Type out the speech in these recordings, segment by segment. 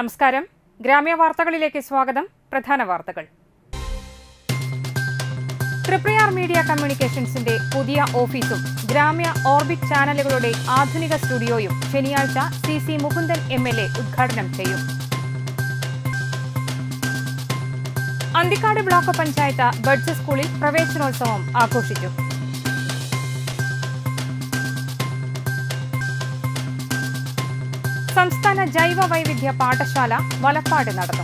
നമസ്കാരം ഗ്രാമ്യ വാർത്തകളിലേക്ക് സ്വാഗതം പ്രധാന വാർത്തകൾ തൃപ്രയാർ മീഡിയ കമ്മ്യൂണിക്കേഷൻസിന്റെ പുതിയ ഓഫീസും ഗ്രാമ്യ ഓർബിറ്റ് ചാനലുകളുടെ ആധുനിക സ്റ്റുഡിയോയും ശനിയാഴ്ച C C Mukundan M L A ഉദ്ഘാടനം ചെയ്യും അന്തിക്കാട് ബ്ലോക്ക് പഞ്ചായത്ത് ബഡ്സ് സ്കൂളിൽ പ്രവേശനോത്സവം ആഘോഷിച്ചു സംസ്ഥാന ജൈവ വൈവിധ്യ പാഠശാല വലപ്പാട് നടന്നു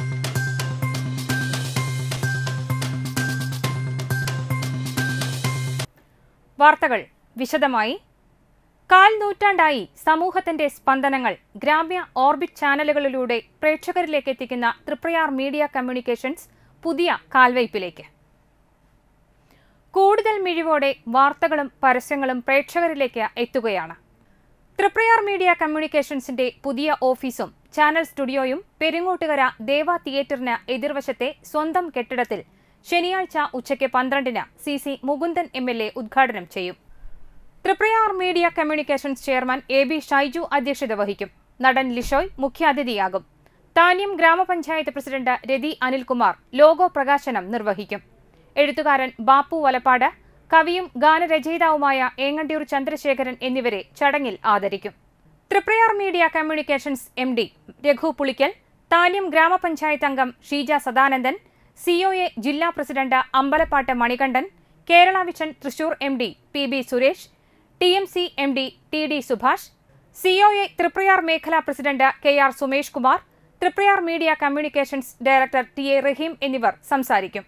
വാർത്തകൾ വിശദമായി കാൽ നൂറ്റാണ്ടായി സമൂഹത്തിന്റെ സ്പന്ദനങ്ങൾ ഗ്രാമ്യ ഓർബിറ്റ് ചാനലുകളിലൂടെ പ്രേക്ഷകരിലേക്ക് എത്തിക്കുന്ന തൃപ്രയാർ മീഡിയ കമ്മ്യൂണിക്കേഷൻസ് പുതിയ കാൽവയ്പിലേക്ക് കൂടുതൽ മിഴിവോടെ വാർത്തകളും പരസ്യങ്ങളും പ്രേക്ഷകരിലേക്ക് എത്തുകയാണ് തൃപ്രയാർ മീഡിയ കമ്മ്യൂണിക്കേഷൻസിന്റെ പുതിയ ഓഫീസും ചാനൽ സ്റ്റുഡിയോയും പെരിങ്ങോട്ടുകര ദേവ തിയേറ്ററിന് എതിർവശത്തെ സ്വന്തം കെട്ടിടത്തിൽ ശനിയാഴ്ച ഉച്ചയ്ക്ക് പന്ത്രണ്ടിന് C C Mukundan M L A ഉദ്ഘാടനം ചെയ്യും Triprayar media communications chairman A B Shaiju അധ്യക്ഷത വഹിക്കും നടൻ ലിഷോയ് മുഖ്യാതിഥിയാകും താന്യം ഗ്രാമപഞ്ചായത്ത് പ്രസിഡന്റ് രതി അനിൽകുമാർ ലോഗോ പ്രകാശനം നിർവഹിക്കും എഴുത്തുകാരൻ ബാപ്പു വലപ്പാട് കവിയും ഗാനരചയിതാവുമായ ഏങ്ങണ്ടിയൂർ ചന്ദ്രശേഖരൻ എന്നിവരെ ചടങ്ങിൽ ആദരിക്കും Triprayar media communications M D Raghu Pulikkal Thanniyam ഗ്രാമപഞ്ചായത്ത് അംഗം ഷീജ സദാനന്ദൻ സിഒഎ ജില്ലാ president Ambalappattu Manikandan Kerala vision Thrissur M D P B Suresh T M C M D T D Subhash COA Triprayar മേഖലാ president K R Sumesh Kumar Triprayar media communications director T A Rahim എന്നിവർ സംസാരിക്കും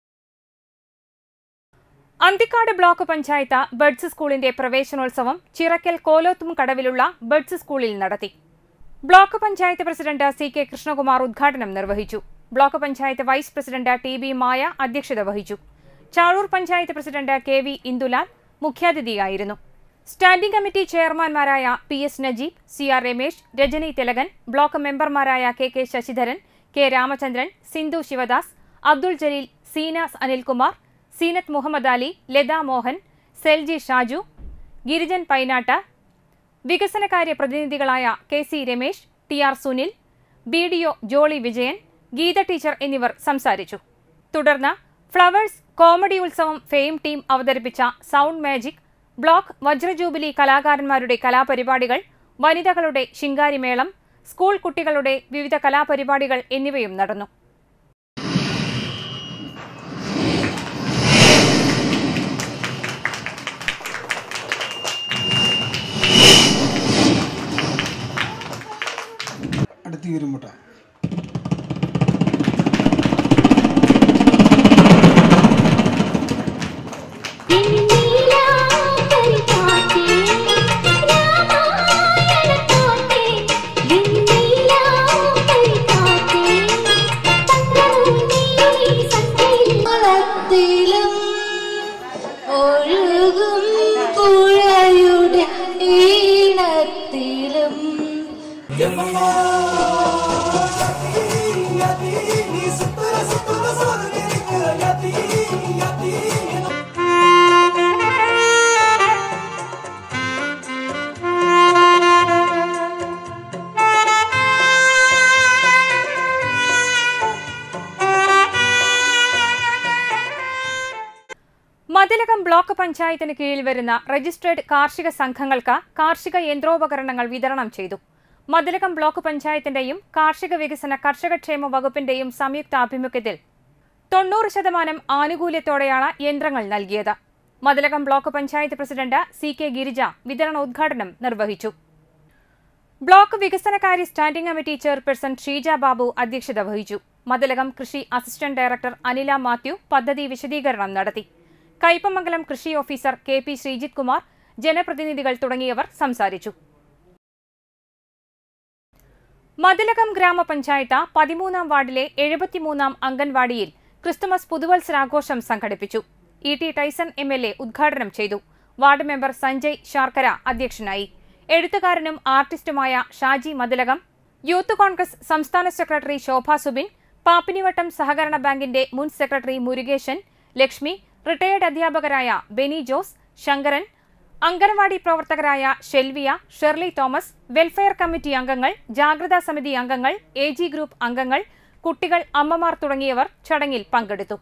അന്തിക്കാട് ബ്ലോക്ക് പഞ്ചായത്ത് ബഡ്സ് സ്കൂളിന്റെ പ്രവേശനോത്സവം ചിറക്കൽ കോലോത്തും കടവിലുള്ള ബഡ്സ് സ്കൂളിൽ നടത്തി block panchayat president C K Krishnakumar ഉദ്ഘാടനം നിർവഹിച്ചു block panchayat vice president T B Maya അധ്യക്ഷത വഹിച്ചു Chazhur panchayat president K V Indulal മുഖ്യാതിഥിയായിരുന്നു സ്റ്റാൻഡിംഗ് കമ്മിറ്റി ചെയർമാൻമാരായ P S Najeeb C R Ramesh Rajani Thilakan block മെമ്പർമാരായ K K Sasidharan K Ramachandran Sindhu Sivadas Abdul Jaleel Seenas Anilkumar Seenath Muhammad Ali Latha Mohan Selji Shaju Girijan Painattu വികസനകാര്യ പ്രതിനിധികളായ K C Ramesh T R Sunil B D O Jolly Vijayan Geetha teacher എന്നിവർ സംസാരിച്ചു തുടർന്ന് flowers comedy Utsavam fame team അവതരിപ്പിച്ച സൗണ്ട് മാജിക് ബ്ലോക്ക് വജ്രജൂബിലി കലാകാരന്മാരുടെ കലാപരിപാടികൾ വനിതകളുടെ ശിങ്കാരിമേളം സ്കൂൾ കുട്ടികളുടെ വിവിധ കലാപരിപാടികൾ എന്നിവയും നടന്നു അടുത്ത് വരുമ്പോട്ടാ ഒഴുകും പുഴയുടെ ഈണത്തിലും മതിലകം ബ്ലോക്ക് പഞ്ചായത്തിന് കീഴിൽ വരുന്ന രജിസ്ട്രേഡ് കാർഷിക സംഘങ്ങൾക്ക് കാർഷിക യന്ത്രോപകരണങ്ങൾ വിതരണം ചെയ്തു മതിലകം ബ്ലോക്ക് പഞ്ചായത്തിന്റെയും കാർഷിക വികസന കർഷകക്ഷേമ വകുപ്പിന്റെയും സംയുക്താഭിമുഖ്യത്തിൽ തൊണ്ണൂറ് ശതമാനം ആനുകൂല്യത്തോടെയാണ് യന്ത്രങ്ങൾ നൽകിയത് Mathilakam block panchayat president C K Girija വിതരണോദ്ഘാടനം നിർവഹിച്ചു ബ്ലോക്ക് വികസനകാര്യ standing committee chairperson Sheeja Babu അധ്യക്ഷത വഹിച്ചു മതിലകം കൃഷി അസിസ്റ്റന്റ് ഡയറക്ടർ അനില മാത്യു പദ്ധതി വിശദീകരണം നടത്തി കയ്പമംഗലം കൃഷി officer K P Sreejith Kumar ജനപ്രതിനിധികൾ തുടങ്ങിയവർ സംസാരിച്ചു മതിലകം ഗ്രാമപഞ്ചായത്ത് പതിമൂന്നാം വാർഡിലെ എഴുപത്തിമൂന്നാം അംഗൻവാടിയിൽ ക്രിസ്തുമസ് പുതുവത്സരാഘോഷം സംഘടിപ്പിച്ചു E T Tyson M L A ഉദ്ഘാടനം ചെയ്തു വാർഡ് മെമ്പർ സഞ്ജയ് ശാർക്കര അധ്യക്ഷനായി എഴുത്തുകാരനും ആർട്ടിസ്റ്റുമായ ഷാജി മതിലകം യൂത്ത് കോൺഗ്രസ് സംസ്ഥാന സെക്രട്ടറി ശോഭ സുബിൻ പാപ്പിനിവട്ടം സഹകരണ ബാങ്കിന്റെ മുൻ സെക്രട്ടറി മുരുകേശൻ ലക്ഷ്മി റിട്ടയേർഡ് അധ്യാപകരായ ബെനി ജോസ് ശങ്കരൻ അംഗനവാടി പ്രവർത്തകരായ Shelvia Shirley Thomas welfare committee അംഗങ്ങൾ ജാഗ്രതാ സമിതി അംഗങ്ങൾ എ ജി ഗ്രൂപ്പ് അംഗങ്ങൾ കുട്ടികൾ അമ്മമാർ തുടങ്ങിയവർ ചടങ്ങിൽ പങ്കെടുത്തു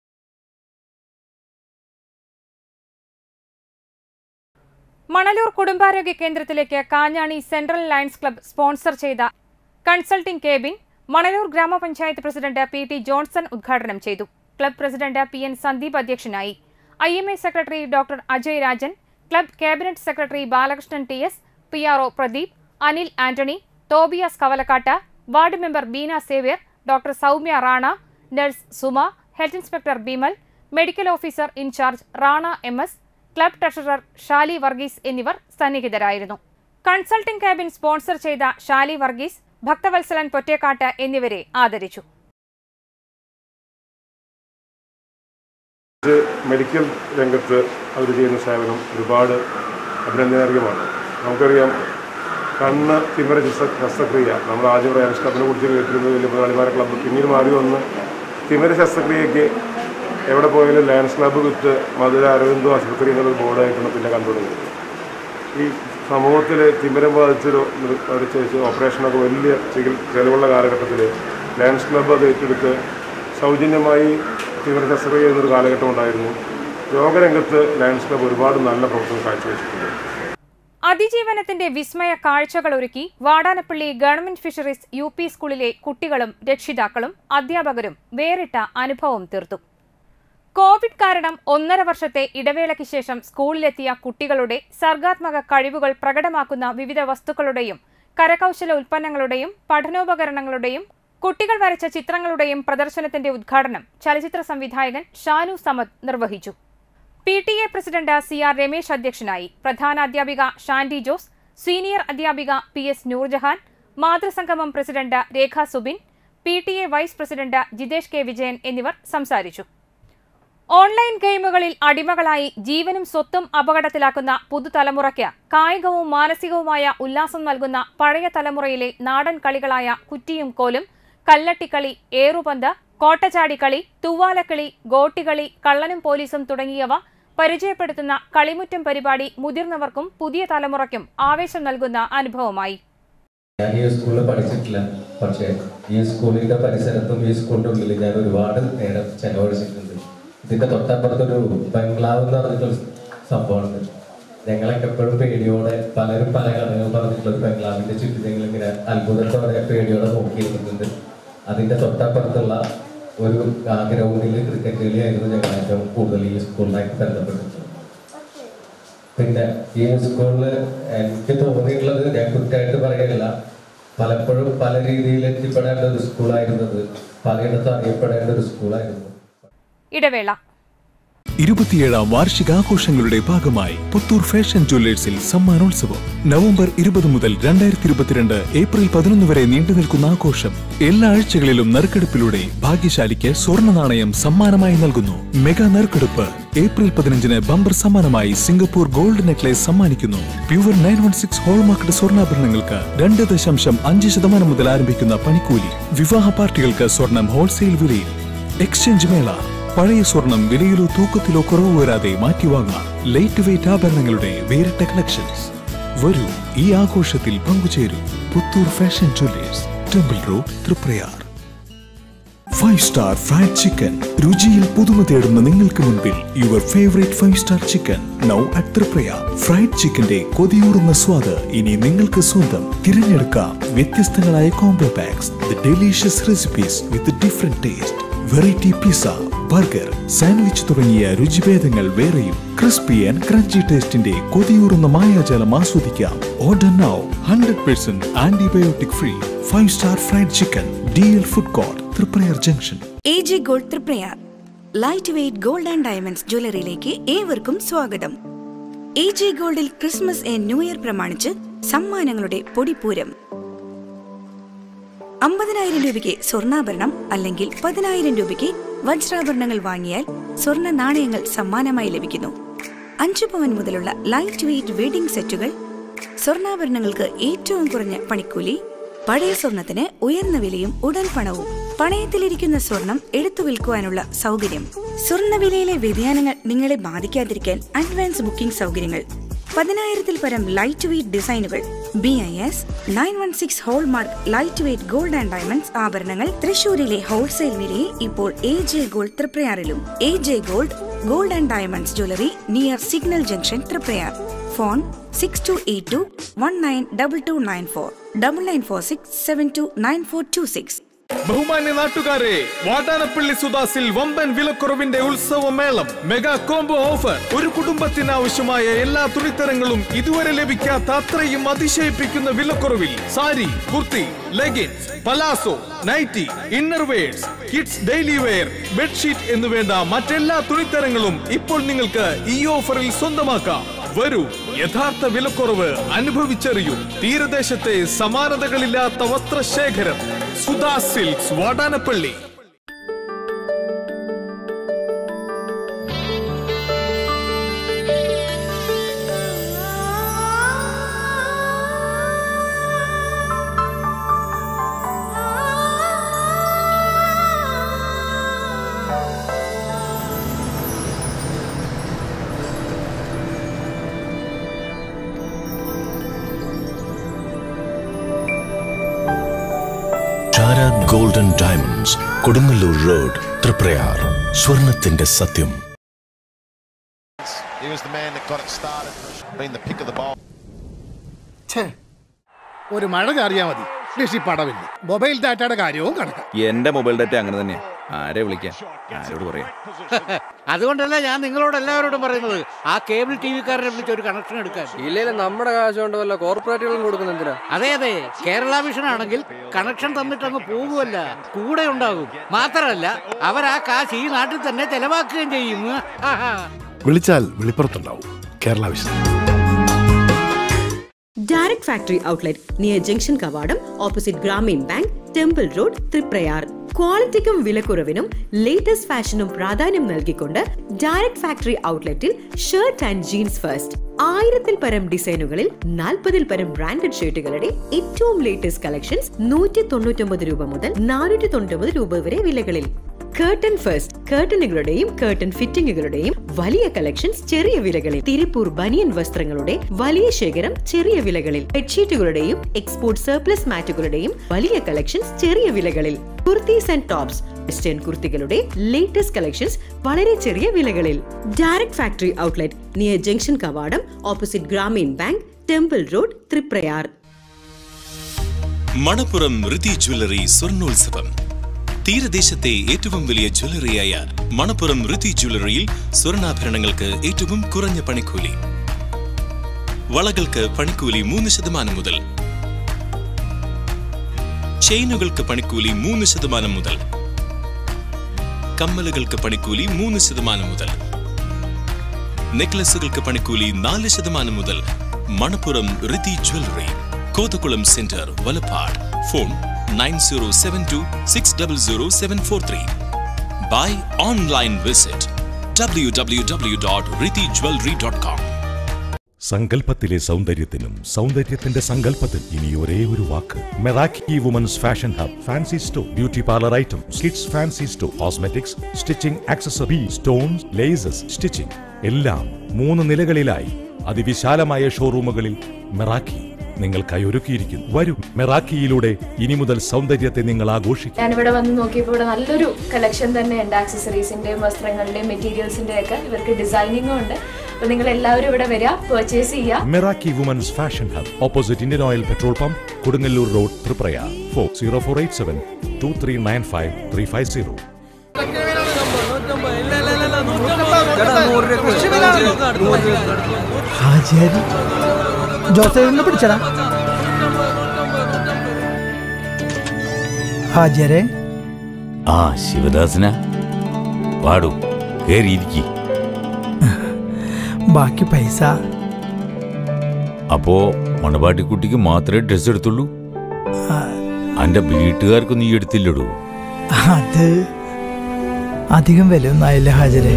മണലൂർ കുടുംബാരോഗ്യ കേന്ദ്രത്തിലേക്ക് Kanjani central lions club sponsor ചെയ്ത കൺസൾട്ടിംഗ് കേബിൻ മണലൂർ ഗ്രാമപഞ്ചായത്ത് പ്രസിഡന്റ് പി ടി ജോൺസൺ ഉദ്ഘാടനം ചെയ്തു club president P N Sandeep അധ്യക്ഷനായി I M A secretary doctor Ajay Rajan club cabinet secretary Balakrishnan T S P R O Pradeep Anil Antony Tobias Kavalakkatt ward member Beena Xavier doctor Soumya Rana nurse Suma health inspector Bimal medical officer in charge Rana M S club treasurer Shali Varghese എന്നിവർ സന്നിഹിതരായിരുന്നു consulting cabin sponsor ചെയ്ത ഷാലി വർഗീസ് ഭക്തവത്സലൻ പൊറ്റേക്കാട്ട് എന്നിവരെ ആദരിച്ചു ഇത് medical രംഗത്ത് അവർ ചെയ്യുന്ന സേവനം ഒരുപാട് അഭിനന്ദനാർഹമാണ് നമുക്കറിയാം കണ്ണ് തിമിര ശസ്ത്ര ശസ്ത്രക്രിയ നമ്മൾ ആദ്യം റയൽസ് ക്ലബിനെ കുറിച്ച് കേട്ടിരുന്നത് വലിയ മുതലാളിമാരെ ക്ലബ്ബ് പിന്നീട് മാറി വന്ന് തിമിര ശസ്ത്രക്രിയയ്ക്ക് എവിടെ പോയാലും lions club with Madurai Aravind ആശുപത്രി എന്നുള്ളൊരു ബോർഡായിട്ടാണ് പിന്നെ കണ്ടുപിടുന്നത് ഈ സമൂഹത്തിൽ തിമിരം ബാധിച്ചൊരു ഒരു ചേച്ചി ഓപ്പറേഷനൊക്കെ വലിയ ചികിത്സ ചെലവുള്ള കാലഘട്ടത്തിൽ ലയൺസ് ക്ലബ്ബ് അത് ഏറ്റെടുത്ത് സൗജന്യമായി തിമിര ശസ്ത്രക്രിയ ചെയ്യുന്നൊരു കാലഘട്ടം ഉണ്ടായിരുന്നു രോഗരംഗത്ത് ലയൺസ് ക്ലബ്ബ് ഒരുപാട് നല്ല പ്രവർത്തനം കാഴ്ചവെച്ചിട്ടുണ്ട് അതിജീവനത്തിന്റെ വിസ്മയ കാഴ്ചകൾ ഒരുക്കി Vadanappally government fisheries U P സ്കൂളിലെ കുട്ടികളും രക്ഷിതാക്കളും അധ്യാപകരും വേറിട്ട അനുഭവം തീർത്തു കോവിഡ് കാരണം ഒന്നര വർഷത്തെ ഇടവേളയ്ക്ക് ശേഷം സ്കൂളിലെത്തിയ കുട്ടികളുടെ സർഗാത്മക കഴിവുകൾ പ്രകടമാക്കുന്ന വിവിധ വസ്തുക്കളുടെയും കരകൗശല ഉൽപ്പന്നങ്ങളുടെയും പഠനോപകരണങ്ങളുടെയും കുട്ടികൾ വരച്ച ചിത്രങ്ങളുടെയും പ്രദർശനത്തിന്റെ ഉദ്ഘാടനം ചലച്ചിത്ര സംവിധായകൻ ഷാനു സമദ് നിർവഹിച്ചു P T A president C R Ramesh അധ്യക്ഷനായി പ്രധാന അധ്യാപിക ഷാൻഡി ജോസ് സീനിയർ അധ്യാപിക പി എസ് നൂർജഹാൻ മാതൃസംഗമം president Rekha Subin P T A vice president Jithesh K Vijayan എന്നിവർ സംസാരിച്ചു ഓൺലൈൻ ഗെയിമുകളിൽ അടിമകളായി ജീവനും സ്വത്തും അപകടത്തിലാക്കുന്ന പുതുതലമുറയ്ക്ക് കായികവും മാനസികവുമായ ഉല്ലാസം നൽകുന്ന പഴയ തലമുറയിലെ നാടൻ കളികളായ കുറ്റിയും കോലും കല്ലട്ടിക്കളി ഏറുപന്ത് കോട്ടച്ചാടിക്കളി തൂവാലക്കളി ഗോട്ടികളി കള്ളനും പോലീസും തുടങ്ങിയവ പരിചയപ്പെടുത്തുന്ന കളിമുറ്റം പരിപാടി മുതിർന്നവർക്കും പുതിയ തലമുറയ്ക്കും ആവേശം നൽകുന്ന അനുഭവമായി ഞാൻ ഈ സ്കൂളിൽ പഠിച്ചിട്ടില്ല പക്ഷേ ഈ സ്കൂളിന്റെ പരിസരത്തും ഈ സ്കൂളിന്റെ ഉള്ളിൽ ഞാൻ ഒരുപാട് നേരം ചെലവഴിച്ചിട്ടുണ്ട് ഇതിന്റെ തൊട്ടപ്പുറത്തൊരു ബംഗ്ലാവ് എന്ന് പറഞ്ഞിട്ടൊരു സംഭവമുണ്ട് ഞങ്ങളൊക്കെ എപ്പോഴും പേടിയോടെ പലരും പല കഥകൾ പറഞ്ഞിട്ടുള്ള ഒരു ബംഗ്ലാവിന്റെ ചുറ്റും ഞങ്ങൾ ഇങ്ങനെ അത്ഭുതത്തോടെ പേടിയോടെ നോക്കിയിരുന്നിട്ടുണ്ട് അതിന്റെ തൊട്ടപ്പുറത്തുള്ള ഒരു ഗ്രൗണ്ടിൽ ക്രിക്കറ്റ് കളിയായിരുന്നു ഞങ്ങൾ ഏറ്റവും കൂടുതൽ ഈ സ്കൂളിലായിട്ട് ബന്ധപ്പെട്ടിട്ടുള്ളത് പിന്നെ ഈ സ്കൂളിൽ എനിക്ക് തോന്നിയിട്ടുള്ളത് ഞാൻ കുറ്റമായിട്ട് പറയുകയില്ല പലപ്പോഴും പല രീതിയിൽ എത്തിപ്പെടേണ്ട ഒരു സ്കൂളായിരുന്നത് പലയിടത്തും അറിയപ്പെടേണ്ട ഒരു സ്കൂളായിരുന്നു ഇടവേള ഇരുപത്തിയേഴാം വാർഷികാഘോഷങ്ങളുടെ ഭാഗമായി പുത്തൂർ ഫാഷൻ ജ്വല്ലേഴ്സിൽ സമ്മാനോത്സവം നവംബർ ഇരുപത് മുതൽ രണ്ടായിരത്തി ഇരുപത്തിരണ്ട് ഏപ്രിൽ പതിനൊന്ന് വരെ നീണ്ടു നിൽക്കുന്ന ആഘോഷം എല്ലാ ആഴ്ചകളിലും നറുക്കെടുപ്പിലൂടെ ഭാഗ്യശാലിക്ക് സ്വർണ്ണ നാണയം സമ്മാനമായി നൽകുന്നു മെഗാ നറുക്കെടുപ്പ് ഏപ്രിൽ പതിനഞ്ചിന് ബമ്പർ സമ്മാനമായി സിംഗപ്പൂർ ഗോൾഡ് നെക്ലേസ് സമ്മാനിക്കുന്നു pure nine one six hallmarked സ്വർണ്ണാഭരണങ്ങൾക്ക് രണ്ട് ദശാംശം അഞ്ച് ശതമാനം മുതൽ ആരംഭിക്കുന്ന പണിക്കൂലി വിവാഹ പാർട്ടികൾക്ക് സ്വർണം ഹോൾസെയിൽ വിലയിൽ എക്സ്ചേഞ്ച് മേള പഴയ സ്വർണം വിലയിലോ തൂക്കത്തിലോ കുറവ് വരാതെ മാറ്റിവാങ്ങാം ലൈറ്റ് വെയിറ്റ് ആഭരണങ്ങളുടെ വേറിട്ട കളക്ഷൻസ് വരൂ ഈ ആഘോഷത്തിൽ പങ്കുചേരൂ Puthur fashion jewellers temple road Triprayar five star fried chicken രുചിയിൽ പുതുമ തേടുന്ന നിങ്ങൾക്ക് മുൻപിൽ your favourite five star chicken now at Triprayar fried ചിക്കന്റെ കൊതിയൂറുന്ന സ്വാദ് ഇനി നിങ്ങൾക്ക് സ്വന്തം തിരഞ്ഞെടുക്കാം വ്യത്യസ്തങ്ങളായ combo packs the delicious recipes with different taste variety pizza burger sandwich തുടങ്ങിയ രുചിഭേദങ്ങൾ വേറെയും ക്രിസ്പി ആൻഡ് ക്രഞ്ചി ടേസ്റ്റിന്റെ കൊതിയൂറുന്ന മായാജാലം ആസ്വദിക്കാം order now hundred percent antibiotic free five star fried chicken D L food court Triprayar junction A J gold Triprayar light weight gold and diamonds ജ്വല്ലറിയിലേക്ക് ഏവർക്കും സ്വാഗതം എ ജെ ഗോൾഡിൽ ക്രിസ്മസ് ആൻഡ് ന്യൂ ഇയർ പ്രമാണിച്ച് സമ്മാനങ്ങളുടെ പൊടിപ്പൂരം അമ്പതിനായിരം രൂപയ്ക്ക് സ്വർണ്ണാഭരണം അല്ലെങ്കിൽ പതിനായിരം രൂപയ്ക്ക് വജ്രാഭരണങ്ങൾ വാങ്ങിയാൽ സ്വർണ്ണ നാണയങ്ങൾ സമ്മാനമായി ലഭിക്കുന്നു അഞ്ചു പവൻ മുതലുള്ള ലൈറ്റ് വെയ്റ്റ് വെഡിംഗ് സെറ്റുകൾ സ്വർണ്ണാഭരണങ്ങൾക്ക് ഏറ്റവും കുറഞ്ഞ പണിക്കൂലി പഴയ സ്വർണത്തിന് ഉയർന്ന വിലയും ഉടൻ പണവും പണയത്തിലിരിക്കുന്ന സ്വർണം എടുത്തു വിൽക്കുവാനുള്ള സൗകര്യം സ്വർണ്ണവിലയിലെ വ്യതിയാനങ്ങൾ നിങ്ങളെ ബാധിക്കാതിരിക്കാൻ അഡ്വാൻസ് ബുക്കിംഗ് സൗകര്യങ്ങൾ പതിനായിരത്തിൽ പരം ലൈറ്റ് വെയ്റ്റ് ഡിസൈനുകൾ B I S nine one six hallmark light weight gold and diamonds ആഭരണങ്ങൾ തൃശൂരിലെ ഹോൾസെയിൽ വിലയിൽ ഇപ്പോൾ എ ജെ ഗോൾഡ് തൃപ്രയാറിലും A J gold gold and diamonds jewellery near signal junction Triprayar phone six two eight two one nine double two nine four double nine four six seven two nine four two six ബഹുമാന്യ നാട്ടുകാരെ വാടാനപ്പള്ളി സുദാസിൽ വമ്പൻ വിലക്കുറവിന്റെ ഉത്സവമേളം mega combo offer ഒരു കുടുംബത്തിന് ആവശ്യമായ എല്ലാ തുണിത്തരങ്ങളും ഇതുവരെ ലഭിക്കാത്ത അത്രയും അതിശയിപ്പിക്കുന്ന വിലക്കുറവിൽ sari kurti leggings palazzo nighty inner wears kids daily wear bedsheet എന്ന് വേണ്ട മറ്റെല്ലാ തുണിത്തരങ്ങളും ഇപ്പോൾ നിങ്ങൾക്ക് ഈ ഓഫറിൽ സ്വന്തമാക്കാം വരൂ യഥാർത്ഥ വിലക്കുറവ് അനുഭവിച്ചറിയൂ തീരദേശത്തെ സമാനതകളില്ലാത്ത വസ്ത്രശേഖരം Sudha silks Vadanappally Shara golden diamonds Kodungallur road Triprayar സ്വർണത്തിന്റെ സത്യം He was the man that got it started, been the pick of the ball. ഛേ, ഒരു മഴ ചാറിയാ മതി കൃഷി പടവില്ല മൊബൈൽ ഡാറ്റയുടെ കാര്യവും കണക്കാം എന്റെ മൊബൈൽ ഡാറ്റ അങ്ങനെ തന്നെയാ ആരെ വിളിക്കാൻ ആരോട് പറയാം അതുകൊണ്ടല്ല ഞാൻ നിങ്ങളോട് എല്ലാവരോടും പറയുന്നത് ആ കേബിൾ ടി വിക്കാരനെ വിളിച്ച് ഒരു കണക്ഷൻ എടുക്കാൻ ഇല്ലെങ്കിൽ നമ്മുടെ കാശ് കൊണ്ട് വല്ല കോർപ്പറേറ്റുകളും കൊടുക്കുന്ന എന്തിനാ അതെ അതെ കേരള വിഷൻ ആണെങ്കിൽ കണക്ഷൻ തന്നിട്ട് അങ്ങ് പോകുമല്ല കൂടെ ഉണ്ടാകും മാത്രമല്ല അവർ ആ കാശ് ഈ നാട്ടിൽ തന്നെ ചെലവാക്കുകയും ചെയ്യും ആഹാ. വിളിച്ചാൽ വെളിപ്പുറത്തുണ്ടാവും Kerala vision direct factory outlet near junction കവാടം opposite Grameen bank temple road Triprayar ക്വാളിറ്റിക്കും വിലക്കുറവിനും ലേറ്റസ്റ്റ് ഫാഷനും പ്രാധാന്യം നൽകിക്കൊണ്ട് ഡയറക്ട് ഫാക്ടറി ഔട്ട്ലെറ്റിൽ ഷർട്ട് ആൻഡ് ജീൻസ് ഫസ്റ്റ് ആയിരത്തിൽ പരം ഡിസൈനുകളിൽ നാൽപ്പതിൽ പരം ബ്രാൻഡഡ് ഷർട്ടുകളുടെ ഏറ്റവും ലേറ്റസ്റ്റ് കളക്ഷൻസ് നൂറ്റി തൊണ്ണൂറ്റൊമ്പത് രൂപ മുതൽ നാനൂറ്റി തൊണ്ണൂറ്റൊമ്പത് രൂപ വരെ വിലകളിൽ കേർട്ടൻ ഫസ്റ്റ് കേർട്ടനുകളുടെയും കേർട്ടൻ ഫിറ്റിംഗുകളുടെയും വലിയ കളക്ഷൻസ് ചെറിയ വിലകളിൽ തിരുപ്പൂർ ബനിയൻ വസ്ത്രങ്ങളുടെ വലിയ ശേഖരം ചെറിയ വിലകളിൽ ബെഡ്ഷീറ്റുകളുടെയും എക്സ്പോർട്ട് സർപ്ലസ് മാറ്റുകളുടെയും വലിയ കളക്ഷൻസ് ചെറിയ വിലകളിൽ കുർത്തീസ് ആൻഡ് ടോപ്സ് വെസ്റ്റേൺ കുർത്തികളുടെ ലേറ്റസ്റ്റ് കളക്ഷൻസ് വളരെ ചെറിയ വിലകളിൽ direct factory outlet near junction കവാടം opposite Grameen bank temple road Triprayar Manappuram Rithi jewellery സ്വർണോത്സവം തീരദേശത്തെ ഏറ്റവും വലിയ ജ്വല്ലറിയായ മണപ്പുറം ഋതി ജ്വല്ലറിയിൽ സ്വർണ്ണാഭരണങ്ങൾക്ക് ഏറ്റവും കുറഞ്ഞ പണിക്കൂലി വളകൾക്ക് പണിക്കൂലി മൂന്ന് ശതമാനം മുതൽ ചെയിനുകൾക്ക് പണിക്കൂലി മൂന്ന് ശതമാനം മുതൽ കമ്മലുകൾക്ക് പണിക്കൂലി മൂന്ന് ശതമാനം മുതൽ നെക്ലസുകൾക്ക് പണിക്കൂലി നാല് ശതമാനം മുതൽ Manappuram Rithi jewellery Kothakulam centre Valapad phone nine zero seven two six double zero seven four three buy online visit W W W dot Rithi jewellery dot com സങ്കല്പത്തിലെ സൗന്ദര്യത്തിനും സൗന്ദര്യത്തിന്റെ സങ്കല്പത്തിൽ ഇനി ഒരേ ഒരു വാക്ക് Meraki women's fashion hub fancy store beauty parlour items kids fancy store cosmetics stitching accessory stones laces stitching എല്ലാം മൂന്ന് നിലകളിലായി അതിവിശാലമായ ഷോറൂമുകളിൽ മെറാക്കി നിങ്ങൾക്കായി ഒരുക്കിയിരിക്കുന്നു വരൂ മെറാക്കിയിലൂടെ ഇനി മുതൽ സൗന്ദര്യത്തെ നിങ്ങൾ ആഘോഷിക്കും ഞാനിവിടെ വന്ന് നോക്കിയപ്പോൾ ഇവിടെ നല്ലൊരു കളക്ഷൻ തന്നെ ഉണ്ട് ആക്സസറീസിന്റെയും വസ്ത്രങ്ങളുടെയും മെറ്റീരിയൽസിന്റെയും ഒക്കെ ഇവർക്ക് ഡിസൈനിങ്ങും ഉണ്ട് അപ്പൊ നിങ്ങൾ എല്ലാവരും ഇവിടെ വരിക പർച്ചേസ് ചെയ്യുക Meraki women's fashion hub opposite Indian oil petrol pump Kodungallur road Triprayar four zero four eight seven two three nine five three five zero ഹാജിയാരി ജോസഫിനെ പിടിച്ചടാ ഹാജിയരെ ആ ശിവദാസന പാടൂ കേറിയിരിക്കി ബാക്കി പൈസ അപ്പോ മണവാട്ടിക്കുട്ടിക്ക് മാത്രമേ ഡ്രസ് എടുത്തുള്ളൂ ആ, അന്റെ വീട്ടുകാർക്ക് നീ എടുത്തില്ലടൂ അത് അധികം വിലയൊന്നും ആയില്ല ഹാജരെ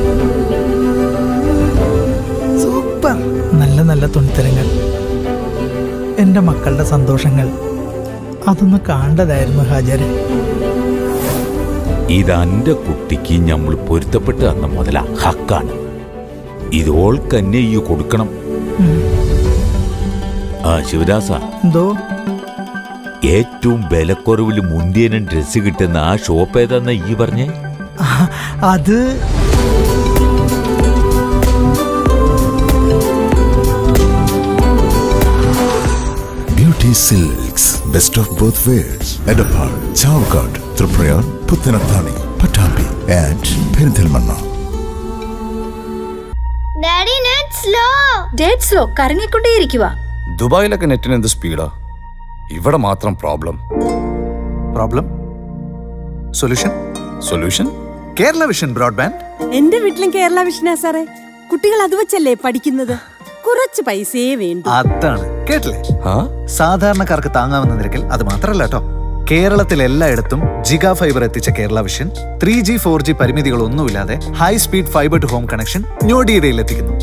സൂപ്പർ നല്ല നല്ല തുണിത്തരങ്ങൾ എൻ്റെ മക്കളുടെ സന്തോഷങ്ങൾ അതൊന്ന് കാണേണ്ടതായിരുന്നു ഹാജരെ ഇത് അന്റെ കുട്ടിക്ക് നമ്മൾ പൊരുത്തപ്പെട്ട് തന്ന മുതല ഹക്കാണ് ഇത് ഓൾക്കന്നെ ഈ കൊടുക്കണം ആ ശിവദാസ എന്തോ ഏറ്റവും വിലക്കുറവിൽ മുന്തിയനും ഡ്രസ്സ് കിട്ടുന്ന ആ ഷോപ്പ് ഏതാന്നാ ഈ പറഞ്ഞേ അത് beauty silks best of both worlds Edappal Chavakkad Triprayar Puthanathani Pattambi and Perinthalmanna daddy net slow dead slow കറങ്ങിക്കൊണ്ടേയിരിക്കുക ദുബായിലൊക്കെ നെറ്റിന് എന്ത് സ്പീഡാ ഇവിടെ മാത്രം problem problem solution solution Kerala vision broadband എന്റെ വീട്ടിലും കേരള വിഷനാ സാറേ കുട്ടികൾ അത് വെച്ചല്ലേ പഠിക്കുന്നത് കുറച്ച് പൈസയേ വേണ്ടു അതാണ് കേട്ടില്ലേ സാധാരണക്കാർക്ക് താങ്ങാവുന്ന നിരക്കിൽ അത് മാത്രമല്ല കേട്ടോ കേരളത്തിൽ എല്ലായിടത്തും ജിഗാ ഫൈബർ എത്തിച്ച Kerala vision three G four G പരിമിതികളൊന്നുമില്ലാതെ high speed fibre to home connection ഞൊടിയിടയിൽ എത്തിക്കുന്നു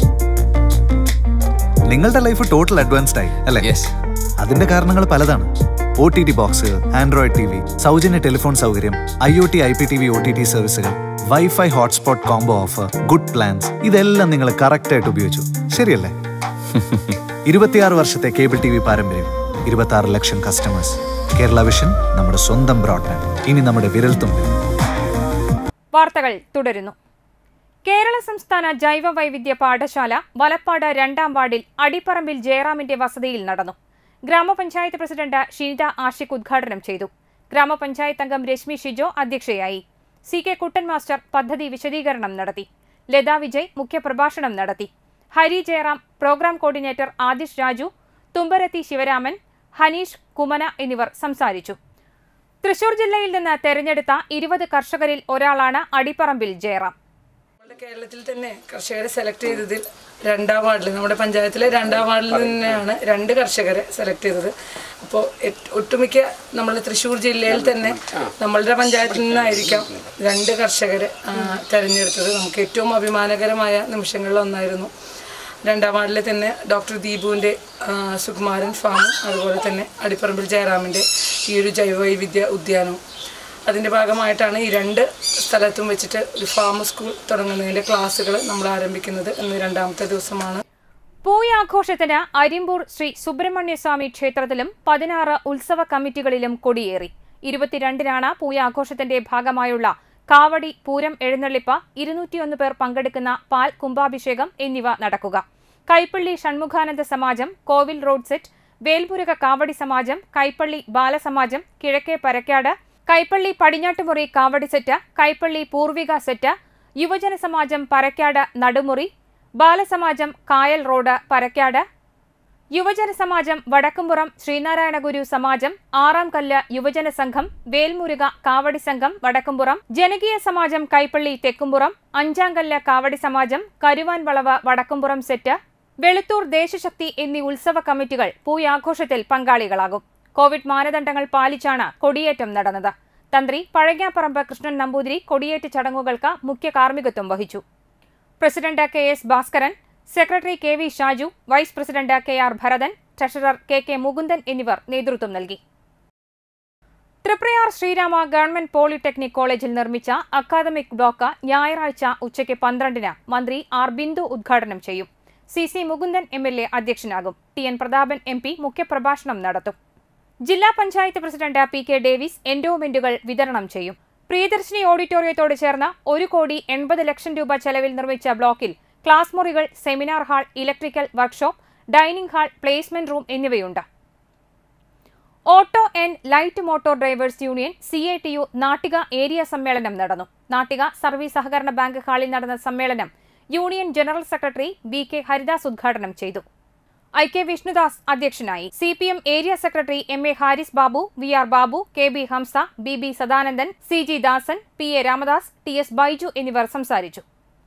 നിങ്ങളുടെ ലൈഫ് ടോട്ടൽ അഡ്വാൻസ്ഡ് ആയി അല്ലേ അതിന്റെ കാരണങ്ങൾ പലതാണ് O T T box android T V സൗജന്യ ടെലിഫോൺ സൗകര്യം I O T I P T V O T T സർവീസുകൾ wifi hotspot combo offer good plans ഇതെല്ലാം നിങ്ങൾ കറക്റ്റ് ആയിട്ട് ഉപയോഗിച്ചു ശരിയല്ലേ ഇരുപത്തിയാറ് വർഷത്തെ കേബിൾ ടി വി പാരമ്പര്യം ഇരുപത്തി ആറ് ലക്ഷം കസ്റ്റമേഴ്സ് കേരള വിഷൻ നമ്മുടെ സ്വന്തം ബ്രോഡ്ബാൻഡ് ഇനി നമ്മുടെ വിരൽത്തുമ്പിൽ വാർത്തകൾ തുടരുന്നു കേരള സംസ്ഥാന ജൈവ വൈവിധ്യ പാഠശാല വലപ്പാട് രണ്ടാം വാർഡിൽ അടിപ്പറമ്പിൽ ജയറാമിന്റെ വസതിയിൽ നടന്നു ഗ്രാമപഞ്ചായത്ത് പ്രസിഡന്റ് ഷീനിത ആഷിഖ് ഉദ്ഘാടനം ചെയ്തു ഗ്രാമപഞ്ചായത്ത് അംഗം രശ്മി ഷിജോ അധ്യക്ഷയായി സി കെ കുട്ടൻ മാസ്റ്റർ പദ്ധതി വിശദീകരണം നടത്തി ലതാ വിജയ് മുഖ്യപ്രഭാഷണം നടത്തി ഹരി ജയറാം പ്രോഗ്രാം കോർഡിനേറ്റർ ആദിഷ് രാജു തുമ്പരത്തി ശിവരാമൻ ഹനീഷ് കുമന എന്നിവർ സംസാരിച്ചു തൃശൂർ ജില്ലയിൽ നിന്ന് തെരഞ്ഞെടുത്ത ഇരുപത് കർഷകരിൽ ഒരാളാണ് അടിപ്പറമ്പിൽ ജയറാം നമ്മുടെ കേരളത്തിൽ തന്നെ കർഷകരെ സെലക്ട് ചെയ്തതിൽ രണ്ടാം വാർഡിൽ നമ്മുടെ പഞ്ചായത്തിലെ രണ്ടാം വാർഡിൽ തന്നെയാണ് രണ്ട് കർഷകരെ സെലക്ട് ചെയ്തത് അപ്പോൾ ഒട്ടുമിക്ക നമ്മൾ തൃശ്ശൂർ ജില്ലയിൽ തന്നെ നമ്മളുടെ പഞ്ചായത്തിൽ നിന്നായിരിക്കാം രണ്ട് കർഷകരെ ആ, തെരഞ്ഞെടുത്തത് നമുക്ക് ഏറ്റവും അഭിമാനകരമായ നിമിഷങ്ങളിൽ ഒന്നായിരുന്നു രണ്ടാം വാർഡിലെ തന്നെ ഡോക്ടർ ദീപുവിൻ്റെ ആ, സുകുമാരൻ ഫാമും അതുപോലെ തന്നെ അടിപ്പറമ്പിൽ ജയറാമിൻ്റെ ഈ ഒരു ജൈവവൈവിധ്യ ഉദ്യാനവും അതിൻ്റെ ഭാഗമായിട്ടാണ് ഈ രണ്ട് സ്ഥലത്തും വെച്ചിട്ട് ഒരു ഫാം സ്കൂൾ തുടങ്ങുന്നതിൻ്റെ ക്ലാസ്സുകൾ നമ്മൾ ആരംഭിക്കുന്നത് ഇന്ന് രണ്ടാമത്തെ ദിവസമാണ് പൂയാഘോഷത്തിന് അരിമ്പൂർ ശ്രീ സുബ്രഹ്മണ്യസ്വാമി ക്ഷേത്രത്തിലും പതിനാറ് ഉത്സവ കമ്മിറ്റികളിലും കൊടിയേറി ഇരുപത്തിരണ്ടിനാണ് പൂയാഘോഷത്തിന്റെ ഭാഗമായുള്ള കാവടി പൂരം എഴുന്നള്ളിപ്പ് ഇരുന്നൂറ്റിയൊന്ന് പേർ പങ്കെടുക്കുന്ന പാൽ കുംഭാഭിഷേകം എന്നിവ നടക്കുക കൈപ്പള്ളി ഷൺമുഖാനന്ദ സമാജം കോവിൽ റോഡ് സെറ്റ് വേൽപുരക കാവടി സമാജം കൈപ്പള്ളി ബാലസമാജം കിഴക്കേ പരക്കാട് കൈപ്പള്ളി പടിഞ്ഞാട്ടുമുറി കാവടി സെറ്റ് കൈപ്പള്ളി പൂർവിക സെറ്റ് യുവജന സമാജം പരക്കാട് നടുമുറി ബാലസമാജം കായൽ റോഡ് പരക്കാട് യുവജന സമാജം വടക്കുംപുറം ശ്രീനാരായണ ഗുരു സമാജം ആറാം കല്ല് യുവജന സംഘം വേൽമുരുക കാവടി സംഘം വടക്കുംപുറം ജനകീയ സമാജം കൈപ്പള്ളി തെക്കുംപുറം അഞ്ചാം കല്ല് കാവടി സമാജം കരുവാൻ വളവ് വടക്കുംപുറം സെറ്റ് വെളുത്തൂർ ദേശശക്തി എന്നീ ഉത്സവ കമ്മിറ്റികൾ പൂയാഘോഷത്തിൽ പങ്കാളികളാകും കോവിഡ് മാനദണ്ഡങ്ങൾ പാലിച്ചാണ് കൊടിയേറ്റം നടന്നത് തന്ത്രി പഴങ്ങാപ്പറമ്പ് കൃഷ്ണൻ നമ്പൂതിരി കൊടിയേറ്റ് ചടങ്ങുകൾക്ക് മുഖ്യ കാർമ്മികത്വം വഹിച്ചു president K S Bhaskaran secretary K V Shaju vice president K R Bharathan treasurer K K Mukundan എന്നിവർ നേതൃത്വം നൽകി തൃപ്രയാർ ശ്രീരാമ ഗവൺമെന്റ് പോളിടെക്നിക് കോളേജിൽ നിർമ്മിച്ച അക്കാദമിക് ബ്ലോക്ക് ഞായറാഴ്ച ഉച്ചയ്ക്ക് പന്ത്രണ്ടിന് മന്ത്രി ആർ ബിന്ദു ഉദ്ഘാടനം ചെയ്യും C C Mukundan M L A അധ്യക്ഷനാകും T N Prathapan M P മുഖ്യപ്രഭാഷണം നടത്തും ജില്ലാ panchayat president P K Davis എൻഡോമെന്റുകൾ വിതരണം ചെയ്യും പ്രിയദർശിനി ഓഡിറ്റോറിയത്തോട് ചേർന്ന് ഒരു കോടി എൺപത് ലക്ഷം രൂപ ചെലവിൽ നിർമ്മിച്ച ബ്ലോക്കിൽ ക്ലാസ് മുറികൾ seminar hall electrical workshop dining hall placement room എന്നിവയുണ്ട് auto and light motor drivers union C I T U Nattika area സമ്മേളനം നടന്നു നാട്ടിക സർവീസ് സഹകരണ ബാങ്ക് ഹാളിൽ നടന്ന സമ്മേളനം union general secretary B K Haridas ഉദ്ഘാടനം ചെയ്തു ഐ കെ വിഷ്ണുദാസ് അധ്യക്ഷനായി C P M area secretary M A Haris Babu V R Babu K B Hamsa B B Sadanandan C G Dasan P A Ramadas T S Baiju എന്നിവർ സംസാരിച്ചു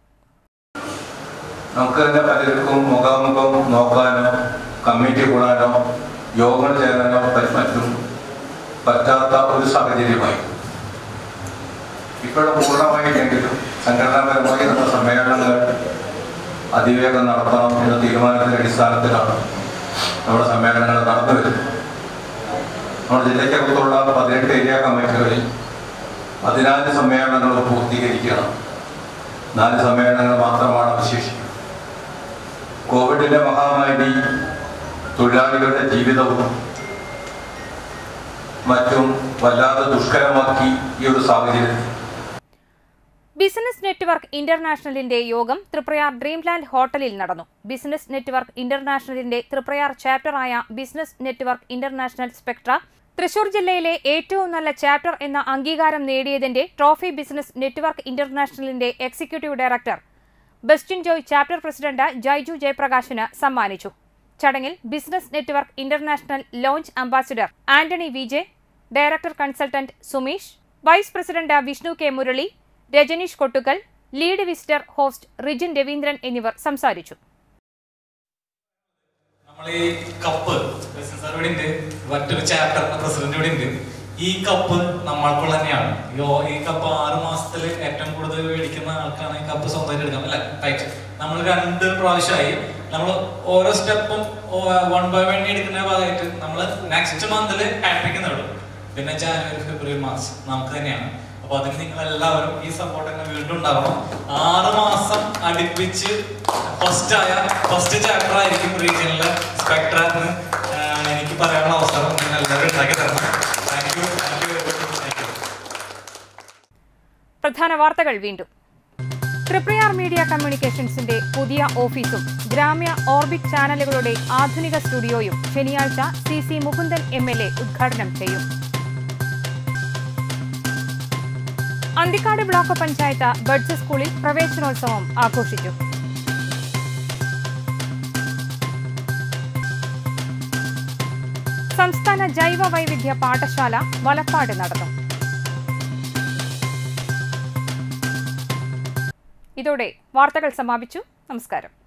നമുക്ക് തന്നെ പലർക്കും മുഖാമുഖം നോക്കാനോ കമ്മിറ്റി കൂടാനോ യോഗങ്ങൾ ചേരാനോ പറ്റും മറ്റും പറ്റാത്ത ഒരു സാഹചര്യമായി ഇപ്പോൾ പൂർണ്ണമായില്ലെങ്കിലും സംഘടനാപരമായി നമ്മുടെ സമ്മേളനങ്ങൾ അതിവേഗം നടത്തണം എന്ന തീരുമാനത്തിന്റെ അടിസ്ഥാനത്തിലാണ് നമ്മുടെ സമ്മേളനങ്ങൾ നടന്നു വരുന്നത് നമ്മുടെ ജില്ലയ്ക്കകത്തുള്ള പതിനെട്ട് ഏരിയ കമ്മിറ്റികളിൽ പതിനാല് സമ്മേളനങ്ങൾ പൂർത്തീകരിക്കണം നാല് സമ്മേളനങ്ങൾ മാത്രമാണ് അവശേഷിക്കുന്നത് കോവിഡിന്റെ മഹാമാരി തൊഴിലാളികളുടെ ജീവിതവും മറ്റും വല്ലാതെ ദുഷ്കരമാക്കി ഈ ഒരു സാഹചര്യത്തിൽ ബിസിനസ് നെറ്റ്വർക്ക് ഇന്റർനാഷണലിന്റെ യോഗം തൃപ്രയാർ ഡ്രീംലാൻഡ് ഹോട്ടലിൽ നടന്നു ബിസിനസ് നെറ്റ്വർക്ക് ഇന്റർനാഷണലിന്റെ തൃപ്രയാർ ചാപ്റ്ററായ business network international Spectra Thrissur ജില്ലയിലെ ഏറ്റവും നല്ല ചാപ്റ്റർ എന്ന അംഗീകാരം നേടിയതിന്റെ ട്രോഫി ബിസിനസ് നെറ്റ്വർക്ക് ഇന്റർനാഷണലിന്റെ executive director Bestin Joy chapter president Jaiju ജയപ്രകാശിന് സമ്മാനിച്ചു ചടങ്ങിൽ business network international launch ambassador Antony V J director consultant Sumeesh vice president Vishnu K Murali Rajaneesh Kottukkal lead visitor host Rijin Raveendran എന്നിവർ സംസാരിച്ചു നമ്മൾ ഈ കപ്പ് ബിസിനസ് ഇവിടെ ഉണ്ട് മറ്റൊരു ചാപ്റ്ററിന്റെ പ്രസിഡന്റ് ഇവിടെ ഉണ്ട് ഈ കപ്പ് നമ്മൾക്കുള്ള തന്നെയാണ് ഈ ഓ- ഈ കപ്പ് ആറ് മാസത്തിൽ ഏറ്റവും കൂടുതൽ മേടിക്കുന്ന ആൾക്കാണ് ഈ കപ്പ് സ്വന്തമായിട്ട് എടുക്കാം അല്ലെ റൈറ്റ് നമ്മൾ രണ്ട് പ്രാവശ്യമായി നമ്മൾ ഓരോ സ്റ്റെപ്പും വൺ ബൈ വൺ എടുക്കുന്ന ഭാഗമായിട്ട് നമ്മൾ നെക്സ്റ്റ് മന്തിൽ ഹാട്രിക്ക് നേടും പിന്നെ ജാനുവരി ഫെബ്രുവരി മാർച്ച് നമുക്ക് തന്നെയാണ് അപ്പൊ അതിന് നിങ്ങൾ എല്ലാവരും ഈ സപ്പോർട്ട് തന്നെ വീണ്ടും ഉണ്ടാവണം ആറ് മാസം അടുപ്പിച്ച് ഫസ്റ്റ് ആയ ഫസ്റ്റ് ചാപ്റ്റർ ആയിരിക്കും റീജിയനിലെ സ്പെക്ട്ര എന്ന് ആഹ് എനിക്ക് പറയാനുള്ള അവസരം നിങ്ങൾ എല്ലാവരും ഉണ്ടാക്കി തരണം thank you thank you thank you പ്രധാന വാർത്തകൾ വീണ്ടും തൃപ്രയാർ മീഡിയ കമ്മ്യൂണിക്കേഷൻസിന്റെ പുതിയ ഓഫീസും ഗ്രാമ്യ ഓർബിറ്റ് ചാനലുകളുടെ ആധുനിക സ്റ്റുഡിയോയും ശനിയാഴ്ച C C Mukundan M L A ഉദ്ഘാടനം ചെയ്യും അന്തിക്കാട് ബ്ലോക്ക് പഞ്ചായത്ത് ബഡ്സ് സ്കൂളിൽ പ്രവേശനോത്സവം ആഘോഷിച്ചു സംസ്ഥാന ജൈവ വൈവിധ്യ പാഠശാല വലപ്പാട് നടന്നു ഇതോടെ വാർത്തകൾ സമാപിച്ചു നമസ്കാരം